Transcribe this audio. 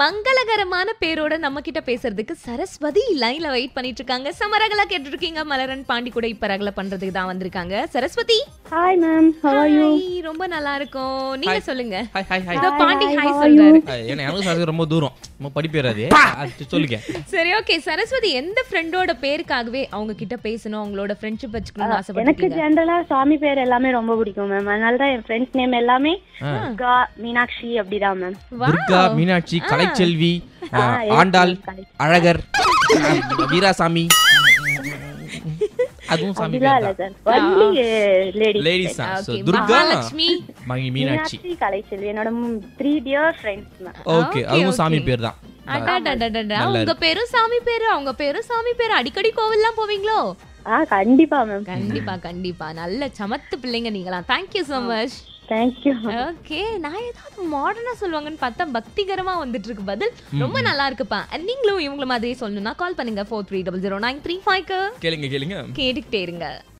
மங்களகரமான பேரோட நம்ம கிட்ட பேசுறதுக்கு சரஸ்வதி லைன்ல வெயிட் பண்ணிட்டு இருக்காங்க சமரகலா கேட்டு இருக்கீங்க மலரன் பாண்டி கூட இப்ப ரகல பண்றதுக்கு தான் வந்திருக்காங்க Saraswathi hi ma'am how are you Hi, ரொம்ப நல்லா இருக்கும் நீங்க Hi. சொல்லுங்க ஹாய் ஹாய் ஹாய் இதோ Pandi hi, hi how are சொல்றாரு ஏன்னா எனக்கு சார் ரொம்ப தூரம் ரொம்ப படிப்பேறாது அது சொல்லுங்க சரி ஓகே சரஸ்வதி எந்த ஃப்ரெண்டோட பேருக்காகவே அவங்க கிட்ட பேசணும் அவங்களோட ஃப்ரெண்ட்ஷிப் வச்சுக்கணும்னு எனக்கு ஆசைப்பட்டீங்க ஜென்ரலா சாமி பேர் எல்லாமே ரொம்ப பிடிக்கும் மேம் அதனால தான் என் ஃப்ரெண்ட்ஸ் நேம் எல்லாமே துர்கா மீனாட்சி அப்படிதான் மேம் துர்கா மீனாட்சி கலைச்செல்வி ஆ, yes, Andal ma'am, correct. Azhagar ஆ, வீராசாமி அதுவும் சாமி அப்படிலாம் இல்ல பேர் சார் ஒன்லி லேடி லேடிஸ் தான் ஸோ Okay, துர்கா மகாலட்சுமி மகி- மீனாட்சி மீனாட்சி கலைச்செல்வி என்னோட three dear friends ma'am okay Okay, அதுவும் சாமி okay. பேர் தான் அடடடடடா, நல்லா உங்க பேரும் சாமி பேரு அவங்க பேரும் சாமி பேரு அடிக்கடி கோவில்லாம் போவீங்களோ ஆ கண்டிப்பா மேம் கண்டிப்பா கண்டிப்பா நல்ல சமத்து பிள்ளைங்க நீங்களாம் thank you so much thank you okay நான் ஏதாவது மாடர்னா சொல்லுவாங்கன்னு பார்த்தா பக்திகரமா வந்துட்டு இருக்கு பதில் ரொம்ப நல்லா இருக்குப்பா And நீங்களும் இவங்கள மாதிரியே சொல்லணும்னா கால் பண்ணுங்க four three double zero nine three ஃபைவ்க்கு கேளுங்க கேளுங்க கேட்டுக்கிட்டே இருங்க